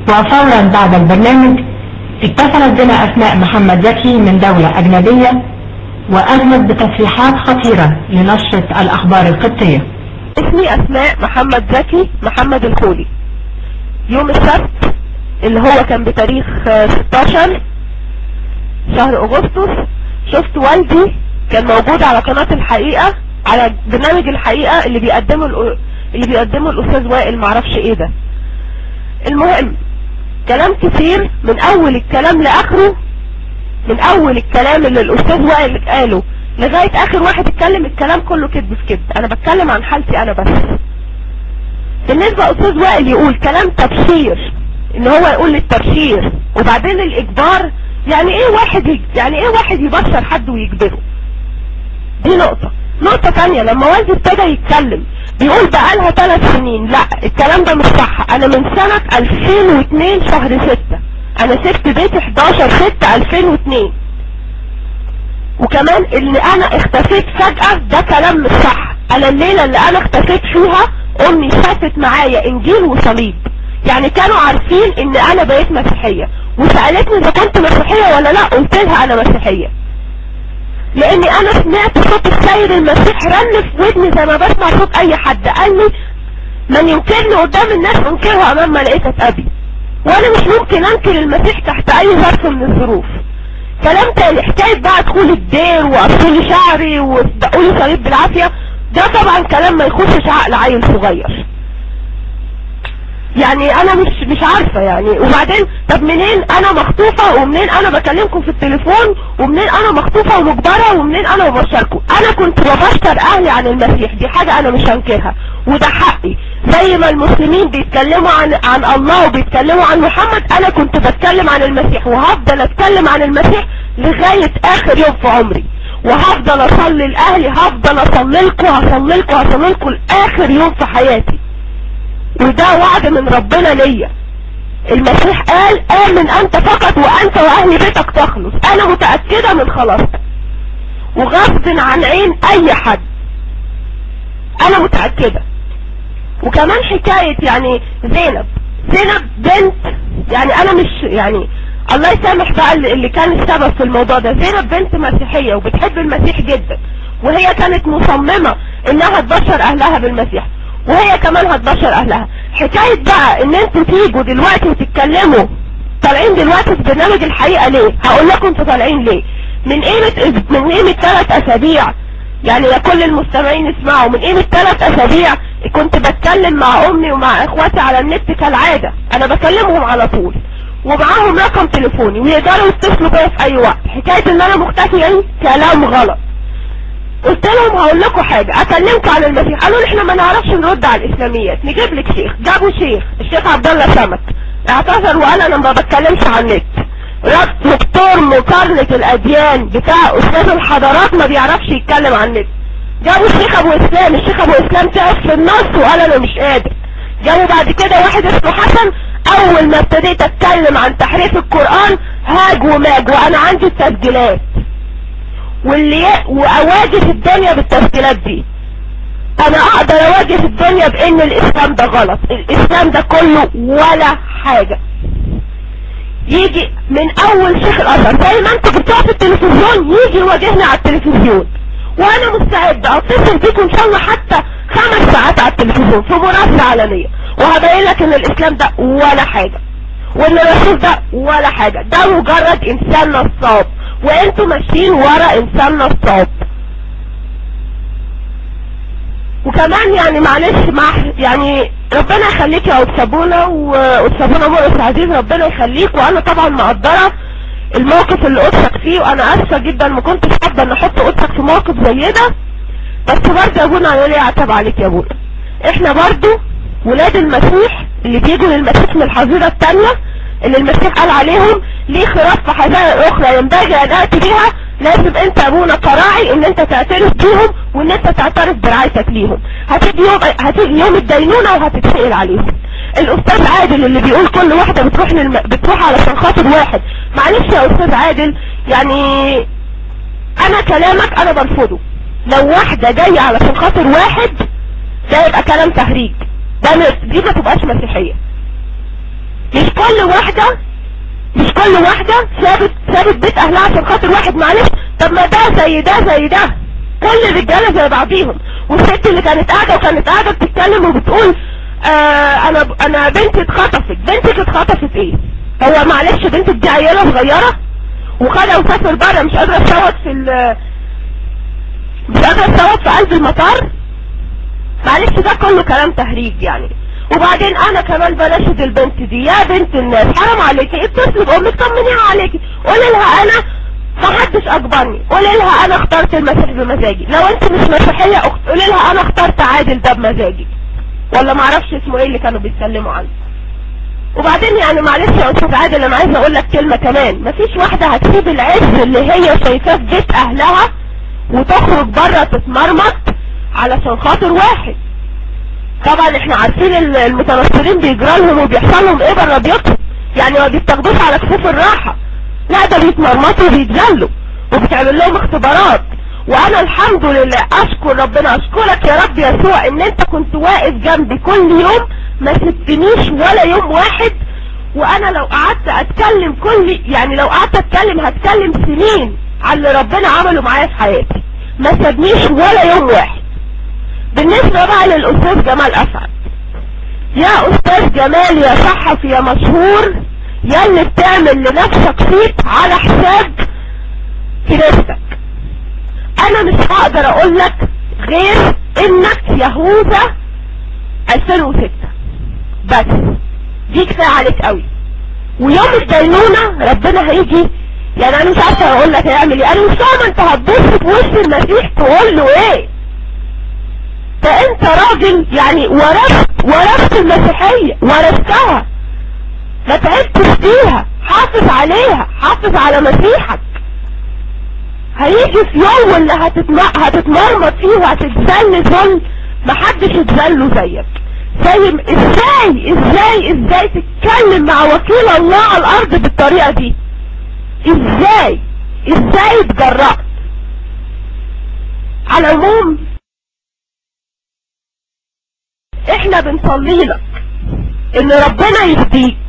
وفورا بعد البرنامج اتصلت بنا أسماء محمد زكي من دولة أجنبية وأذنت بتصريحات خطيرة لنشرة الأخبار القبطية اسمي أسماء محمد زكي محمد الخولي يوم السبت اللي هو كان بتاريخ 16 شهر أغسطس شفت والدي كان موجود على قناة الحقيقة على برنامج الحقيقة اللي بيقدمه اللي بيقدمه الأستاذ وائل معرفش ايه ده المهم كلام كتير من اول الكلام لاخره من اول الكلام اللي الاستاذ وائل قاله لغاية اخر واحد اتكلم الكلام كله كذب في كذب انا بتكلم عن حالتي انا بس بالنسبة استاذ وائل يقول كلام تبشير ان هو يقول للتبشير وبعدين الاجبار يعني ايه واحد يعني ايه واحد يبشر حد ويجبره دي نقطة نقطة تانية لما والدي ابتدى يتكلم بيقول بقالها ثلاث سنين لا الكلام ده مش صح انا من سنة 2002 شهر 6 انا سبت بيتي 11 6 2002 وكمان اللي انا اختفيت فجأة ده كلام مش صح انا الليلة اللي انا اختفيت فيها امي شافت معايا انجيل وصليب يعني كانوا عارفين ان انا بقيت مسيحية وسألتني اذا كنت مسيحية ولا لا قلت لها انا مسيحية لاني انا سمعت صوت السيد المسيح رن في ودني زي ما بسمع صوت اي حد قال لي من ينكرني قدام الناس انكره امام ملائكة ابي وانا مش ممكن انكر المسيح تحت اي ظرف من الظروف كلام تاني حكاية بقى دخول الدير وقصولي شعري وتدقولي صليب بالعافية ده طبعا كلام ما يخشش عقل عيل صغير يعني انا مش مش عارفة يعني وبعدين طب منين انا مخطوفة ومنين انا بكلمكم في التليفون ومنين انا مخطوفة ومجبرة ومنين انا ببشركم انا كنت ببشر اهلي عن المسيح دي حاجة انا مش هنكرها وده حقي زي ما المسلمين بيتكلموا عن عن الله وبيتكلموا عن محمد انا كنت بتكلم عن المسيح وهفضل اتكلم عن المسيح لغاية اخر يوم في عمري وهفضل اصلي لاهلي هفضل اصلي لكم هصلي لكم هصلي لكم لاخر يوم في حياتي وده وعد من ربنا ليا المسيح قال آمن أنت فقط وأنت وأهل بيتك تخلص أنا متأكدة من خلاصك وغصب عن عين أي حد أنا متأكدة وكمان حكاية يعني زينب زينب بنت يعني أنا مش يعني الله يسامح بقى اللي كان السبب في الموضوع ده زينب بنت مسيحية وبتحب المسيح جدا وهي كانت مصممة انها تبشر اهلها بالمسيح وهي كمان هتبشر اهلها حكاية بقى ان انتوا تيجوا دلوقتي وتتكلموا طالعين دلوقتي في برنامج الحقيقة ليه هقول لكم انتوا طالعين ليه من قيمة من قيمة ثلاث اسابيع يعني يا كل المستمعين اسمعوا من قيمة ثلاث اسابيع كنت بتكلم مع امي ومع اخواتي على النت كالعادة انا بكلمهم على طول ومعاهم رقم تليفوني ويقدروا يتصلوا بيا في اي وقت حكاية ان انا مختفية كلام غلط قلت لهم هقول لكم حاجة اكلمكم عن المسيح قالوا لي احنا ما نعرفش نرد على الاسلاميات نجيب لك شيخ جابوا شيخ الشيخ عبد الله سمك اعتذر وقال انا ما بتكلمش عن النت دكتور مقارنة الاديان بتاع استاذ الحضارات ما بيعرفش يتكلم عن النت جابوا الشيخ ابو اسلام الشيخ ابو اسلام تعب في النص وقال انا مش قادر جابوا بعد كده واحد اسمه حسن اول ما ابتديت اتكلم عن تحريف القرآن هاج وماج وانا عندي التسجيلات واللي واواجه الدنيا بالتسجيلات دي انا اقدر اواجه الدنيا بان الاسلام ده غلط الاسلام ده كله ولا حاجة يجي من اول شيخ الازهر زي ما انتوا بتوع في التلفزيون يجي يواجهني على التلفزيون وانا مستعد اتصل بيكم ان شاء الله حتى خمس ساعات على التلفزيون في مناسبة علنية وهبين لك ان الاسلام ده ولا حاجة وان الرسول ده ولا حاجة ده مجرد انسان نصاب وانتوا ماشيين ورا انسان نصاب وكمان يعني معلش مع يعني ربنا يخليك يا أتسابونا وأتسابونا مرقس عزيز ربنا يخليك وانا طبعا مقدرة الموقف اللي قدسك فيه وانا اسفة جدا ما كنتش حابة ان احط قدسك في موقف زي ده بس برضه يا ابونا انا ليه اعتب عليك يا ابونا احنا برضه ولاد المسيح اللي بيجوا للمسيح من الحظيرة التانية اللي المسيح قال عليهم ليه خراف في حزائر اخرى ينبغي ان اتي بها لازم انت ابونا كراعي ان انت تعترف بيهم وان انت تعترف برعايتك ليهم هتيجي يوم هتيجي يوم الدينونة وهتتسأل عليهم الاستاذ عادل اللي بيقول كل واحدة بتروح للم... بتروح علشان خاطر واحد معلش يا استاذ عادل يعني انا كلامك انا برفضه لو واحدة جاية علشان خاطر واحد ده يبقى كلام تهريج ده دي ما تبقاش مسيحية مش كل واحدة مش كل واحدة سابت سابت بيت اهلها عشان خاطر واحد معلش طب ما ده زي ده زي ده كل الرجالة زي بعضيهم والست اللي كانت قاعدة وكانت قاعدة بتتكلم وبتقول آه انا انا بنتي اتخطفت بنتك اتخطفت ايه هو معلش بنتك دي عيالة صغيرة وخدها وسافر بره مش قادرة تصوت في ال مش قادرة تصوت في قلب المطار معلش ده كله كلام تهريج يعني وبعدين انا كمان بناشد البنت دي يا بنت الناس حرام عليكي اتصلي بامك طمنيها عليكي قولي لها انا ما حدش اجبرني قولي لها انا اخترت المسيح بمزاجي لو انت مش مسيحية اخت قولي لها انا اخترت عادل ده بمزاجي ولا معرفش اسمه ايه اللي كانوا بيتكلموا عنه وبعدين يعني معلش يا استاذ عادل انا عايزه اقول لك كلمه كمان مفيش واحده هتسيب العز اللي هي شايفاه في بيت اهلها وتخرج بره تتمرمط علشان خاطر واحد طبعا احنا عارفين المتنصرين بيجرى لهم وبيحصل لهم ايه بره بيوتهم يعني ما بيستخدموش على كفوف الراحه لا ده بيتمرمطوا وبيتذلوا وبتعمل لهم اختبارات وانا الحمد لله اشكر ربنا اشكرك يا رب يسوع ان انت كنت واقف جنبي كل يوم ما سبتنيش ولا يوم واحد وانا لو قعدت اتكلم كل يعني لو قعدت اتكلم هتكلم سنين على اللي ربنا عمله معايا في حياتي ما سابنيش ولا يوم واحد بالنسبة بقى للاستاذ جمال اسعد يا استاذ جمال يا صحفي يا مشهور يا اللي بتعمل لنفسك صيت على حساب كنيستك انا مش هقدر اقول لك غير انك يهوذا 2006 بس دي كفايه عليك قوي ويوم الدينونة ربنا هيجي يعني انا مش عارفه اقول لك هيعمل ايه انا مش فاهمه انت هتبص في وش المسيح تقول له ايه ده انت راجل يعني ورثت ورثت المسيحيه ورثتها ما تعبتش فيها حافظ عليها حافظ على مسيحك هيجي في يوم اللي هتتم... هتتمرمط فيه وهتتذل ذل محدش يتذله زيك زي م... ازاي ازاي ازاي تتكلم مع وكيل الله على الارض بالطريقة دي ازاي ازاي اتجرأت على العموم احنا بنصلي لك ان ربنا يهديك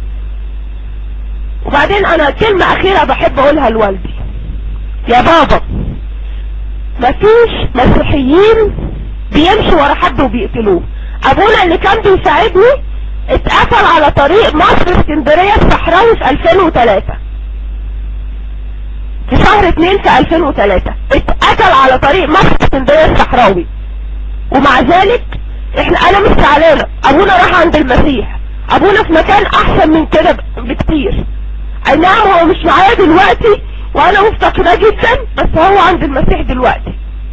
وبعدين انا كلمة اخيرة بحب اقولها لوالدي يا بابا مفيش مسيحيين بيمشوا ورا حد وبيقتلوه ابونا اللي كان بيساعدني اتقتل على طريق مصر اسكندرية الصحراوي في 2003 في شهر 2 في 2003 اتقتل على طريق مصر اسكندرية الصحراوي ومع ذلك احنا انا مش زعلانه ابونا راح عند المسيح ابونا في مكان احسن من كده بكتير اي نعم هو مش معايا دلوقتي وانا مفتقدة جدا بس هو عند المسيح دلوقتي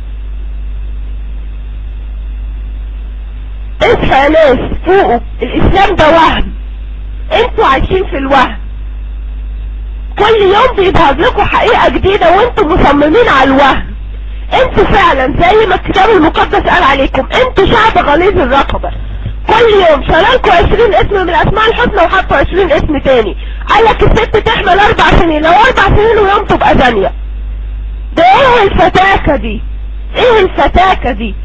اصحى يا ناس فوقوا الاسلام ده وهم انتوا عايشين في الوهم كل يوم بيظهر لكم حقيقة جديدة وانتوا مصممين على الوهم انتوا فعلا زي ما الكتاب المقدس قال عليكم انتوا شعب غليظ الرقبة كل يوم شالكوا 20 اسم من الاسماء الحسنى وحطوا 20 اسم تاني قال لك الست تحمل اربع سنين لو اربع سنين ويوم تبقى زانية ده ايه الفتاكة دي ايه الفتاكة دي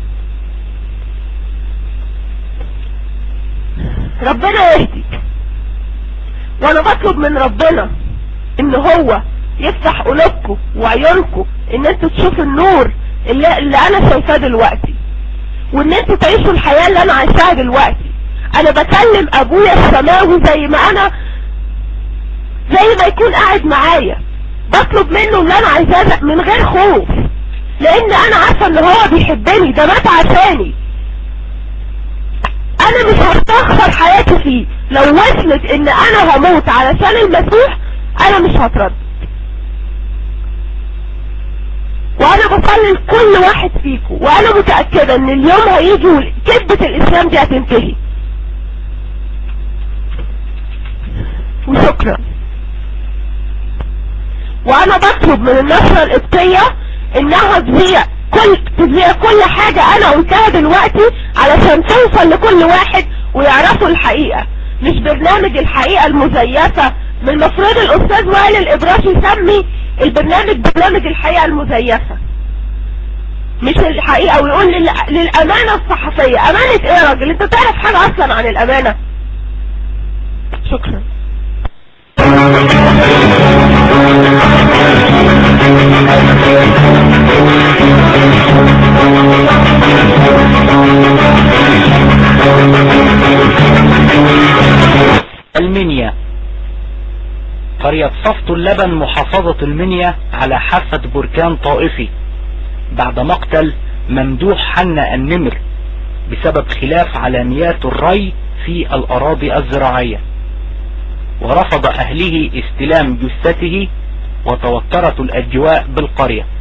ربنا يهدي وانا بطلب من ربنا ان هو يفتح قلوبكم وعيونكم ان انتوا تشوفوا النور اللي, اللي انا شايفاه دلوقتي وان انتوا تعيشوا الحياة اللي انا عايشاها دلوقتي انا بكلم ابويا السماوي زي ما انا زي ما يكون قاعد معايا بطلب منه اللي انا عايزاه من غير خوف لان انا عارفة ان هو بيحبني ده مات عشاني انا مش هستخسر حياتي فيه لو وصلت ان انا هموت علشان المسيح انا مش هترد وانا بصلي لكل واحد فيكم وانا متأكدة ان اليوم هيجي وكذبة الاسلام دي هتنتهي وشكرا وانا بطلب من النشرة القبطية انها تذيع كل تذيع كل حاجة انا قلتها دلوقتي علشان توصل لكل واحد ويعرفوا الحقيقة مش برنامج الحقيقة المزيفة من المفروض الاستاذ وائل الابراش يسمي البرنامج برنامج الحقيقة المزيفة مش الحقيقة ويقول لل... للامانة الصحفية امانة ايه يا راجل انت تعرف حاجة اصلا عن الامانة شكرا المنيا قرية صفت اللبن محافظة المنيا على حافة بركان طائفي بعد مقتل ممدوح حنا النمر بسبب خلاف على مياه الري في الأراضي الزراعية ورفض أهله استلام جثته وتوترت الأجواء بالقرية